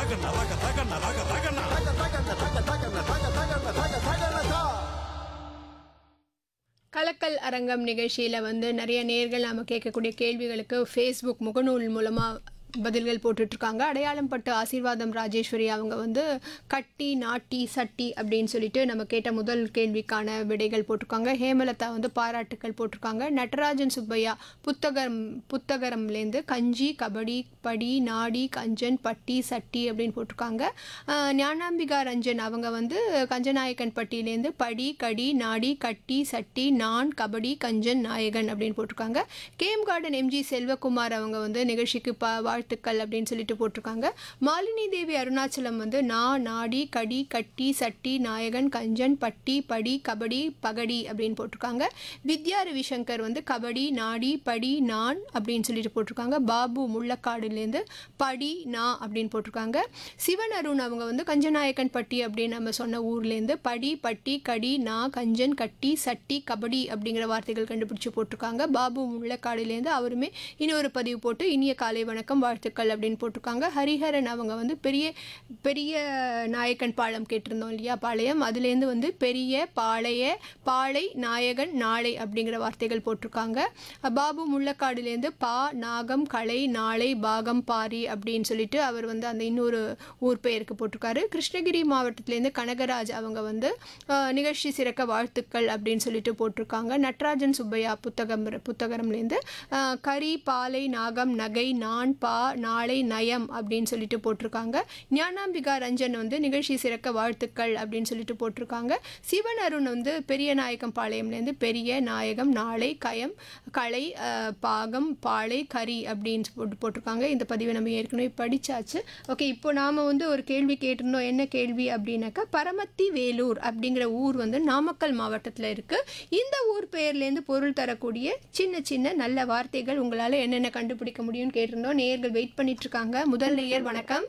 கலக்கல் அரங்கம் நிகழ்ச்சியில் வந்து நிறைய நேர்கள் நாம கேட்கக்கூடிய கேள்விகளுக்கு ஃபேஸ்புக் முகநூல் மூலமாக பதில்கள் போட்டுட்ருக்காங்க அடையாளம் பட்டு ஆசீர்வாதம் ராஜேஸ்வரி அவங்க வந்து கட்டி நாட்டி சட்டி அப்படின்னு சொல்லிட்டு நம்ம கேட்ட முதல் கேள்விக்கான விடைகள் போட்டிருக்காங்க ஹேமலதா வந்து பாராட்டுக்கள் போட்டிருக்காங்க நடராஜன் சுப்பையா புத்தகம் புத்தகரம்லேருந்து கஞ்சி கபடி படி நாடி கஞ்சன் பட்டி சட்டி அப்படின்னு போட்டிருக்காங்க ஆஹ் ஞானாம்பிகா ரஞ்சன் அவங்க வந்து கஞ்சநாயக்கன் பட்டியிலேருந்து படி கடி நாடி கட்டி சட்டி நான் கபடி கஞ்சன் நாயகன் அப்படின்னு போட்டிருக்காங்க கேம் கார்டன் எம்ஜி செல்வகுமார் அவங்க வந்து நிகழ்ச்சிக்கு ப வாழ்த்துக்கள் அப்படின்னு சொல்லிட்டு போட்டிருக்காங்க மாலினி தேவி அருணாச்சலம் வந்து நா நாடி கடி கட்டி சட்டி நாயகன் கஞ்சன் பட்டி படி கபடி பகடி அப்படின்னு போட்டிருக்காங்க வித்யா ரவிசங்கர் வந்து கபடி நாடி படி நான் அப்படின்னு சொல்லிட்டு போட்டிருக்காங்க பாபு முள்ளக்காடுலேருந்து படி நா அப்படின்னு போட்டிருக்காங்க சிவன் அருண் அவங்க வந்து கஞ்சநாயக்கன் பட்டி அப்படின்னு நம்ம சொன்ன ஊர்லேருந்து படி பட்டி கடி நா கஞ்சன் கட்டி சட்டி கபடி அப்படிங்கிற வார்த்தைகள் கண்டுபிடிச்சு போட்டிருக்காங்க பாபு முள்ளக்காடுலேருந்து அவருமே இன்னொரு பதிவு போட்டு இனிய காலை வணக்கம் வாழ்த்துக்கள் அப்படின்னு போட்டிருக்காங்க ஹரிஹரன் அவங்க வந்து பெரிய பெரிய நாயக்கன் பாலம் கேட்டிருந்தோம் இல்லையா பாளையம் அதுலேருந்து வந்து பெரிய பாளைய பாளை நாயகன் நாளை அப்படிங்கிற வார்த்தைகள் போட்டிருக்காங்க பாபு முள்ளக்காடுலேருந்து பா நாகம் கலை நாளை பாகம் பாரி அப்படின்னு சொல்லிட்டு அவர் வந்து அந்த இன்னொரு ஊர் பெயருக்கு போட்டிருக்காரு கிருஷ்ணகிரி மாவட்டத்திலேருந்து கனகராஜ் அவங்க வந்து அஹ், நிகழ்ச்சி சிறக்க வாழ்த்துக்கள் அப்படின்னு சொல்லிட்டு போட்டிருக்காங்க நட்ராஜன் சுப்பையா புத்தகம் புத்தகரம்லேருந்து அஹ், கரி பாலை நாகம் நகை நான் பா நாளை நயம் அப்படின்னு சொல்லிட்டு போட்டிருக்காங்க ஞானாம்பிகா ரஞ்சன் வந்து நிகழ்ச்சி சிறக்க வாழ்த்துக்கள் அப்படின்னு சொல்லிட்டு போட்டிருக்காங்க சிவன் அருண் வந்து பெரிய நாயகம் பாளையம்லேருந்து பெரிய நாயகம் நாளை கயம் கலை அஹ், பாகம் பாளை கரி அப்படின்னு போட்டு போட்டிருக்காங்க இந்த பதிவை நம்ம ஏற்கனவே படிச்சாச்சு ஓகே இப்போ நாம் வந்து ஒரு கேள்வி கேட்டிருந்தோம் என்ன கேள்வி அப்படின்னாக்கா பரமத்தி வேலூர் அப்படிங்கிற ஊர் வந்து நாமக்கல் மாவட்டத்தில் இருக்குது இந்த ஊர் பெயர்லேருந்து பொருள் தரக்கூடிய சின்ன சின்ன நல்ல வார்த்தைகள் உங்களால் என்னென்ன கண்டுபிடிக்க முடியும்னு கேட்டிருந்தோம் நேயர்கள் வெயிட் பண்ணிட்டு இருக்காங்க முதல் நேயர் வணக்கம்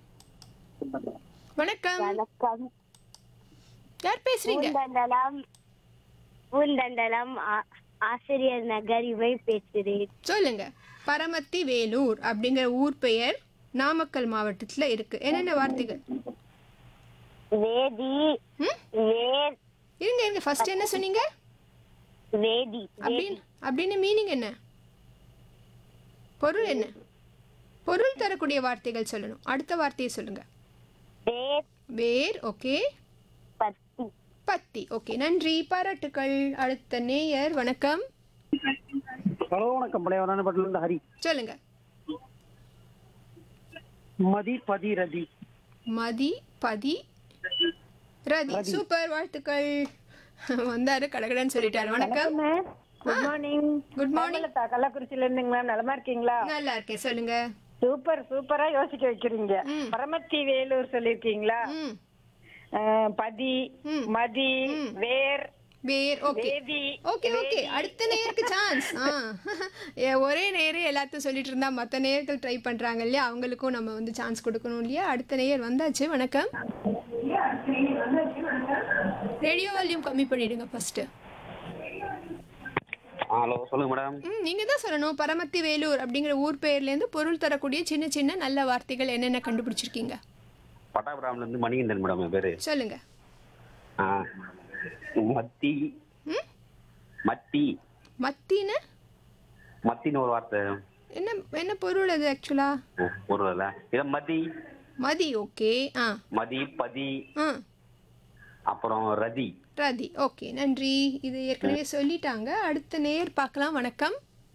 வணக்கம் வணக்கம் யார் பேசுறீங்க பூந்தண்டலம் பூந்தண்டலம் ஆ- ஆசிரியர் நகர் இவை பேசுகிறேன் சொல்லுங்க பரமத்தி வேலூர் அப்படிங்கிற ஊர் பெயர் நாமக்கல் மாவட்டத்தில் இருக்கு என்னென்ன வார்த்தைகள் வேதி ம் வேர் இருங்க இருங்க ஃபர்ஸ்ட் என்ன சொன்னீங்க வேதி அப்படின்னு அப்படின்னு மீனிங் என்ன பொருள் என்ன பொருள் தரக்கூடிய வார்த்தைகள் சொல்லணும் அடுத்த வார்த்தையை சொல்லுங்க வேர் வேர் ஓகே பத்தி பத்தி ஓகே நன்றி பாராட்டுக்கள் அடுத்த நேயர் வணக்கம் ஹலோ வணக்கம் பழைய வரணப்பட்டில இருந்து ஹரி சொல்லுங்க மதி பதி ரதி மதி பதி ரதி சூப்பர் வாழ்த்துக்கள் வந்தாரு கடகடன்னு சொல்லிட்டாரு வணக்கம் குட் மார்னிங் குட் மார்னிங் கள்ளக்குறிச்சியில இருந்துங்க மேம் நலமா இருக்கீங்களா நல்லா இருக்கேன் சொல்லுங்க சூப்பர் சூப்பரா யோசிக்க வைக்கிறீங்க ம். பரமத்தி வேலூர் சொல்லிருக்கீங்களா ம் அஹ், பதி ம். மதி வேர் வேர் ஓகே வேதி ஓகே ஓகே அடுத்த நேருக்கு சான்ஸ் ஆ ஏ, ஒரே நேரே எல்லாத்தையும் சொல்லிட்டு இருந்தா மற்ற நேர்கள் ட்ரை பண்றாங்க இல்லையா அவங்களுக்கும் நம்ம வந்து சான்ஸ் கொடுக்கணும் இல்லையா அடுத்த நேயர் வந்தாச்சு வணக்கம் ரேடியோ வால்யூம் கம்மி பண்ணிடுங்க ஃபர்ஸ்ட் ஹலோ சொல்லுங்க மேடம் ம் நீங்க தான் சொல்லணும் பரமத்தி வேலூர் அப்படிங்கிற ஊர் பெயர்லேருந்து பொருள் தரக்கூடிய சின்ன சின்ன நல்ல வார்த்தைகள் என்னென்ன கண்டுபிடிச்சிருக்கீங்க பட்டாபுராம்ல இருந்து மணிகண்டன் மேடம் என் பேரு சொல்லுங்க ஆ, மத்தி ம் மத்தி மத்தின்னு மத்தின்னு ஒரு வார்த்தை என்ன என்ன பொருள் அது ஆக்சுவலா ஆ, ஒரு வேலை இதை மதி மதி ஓகே ஆ மதி பதி ஆ அப்புறம் ரதி ரதி ஓகே நன்றி இது ஏற்கனவே சொல்லிட்டாங்க அடுத்த நேர் பார்க்கலாம் வணக்கம்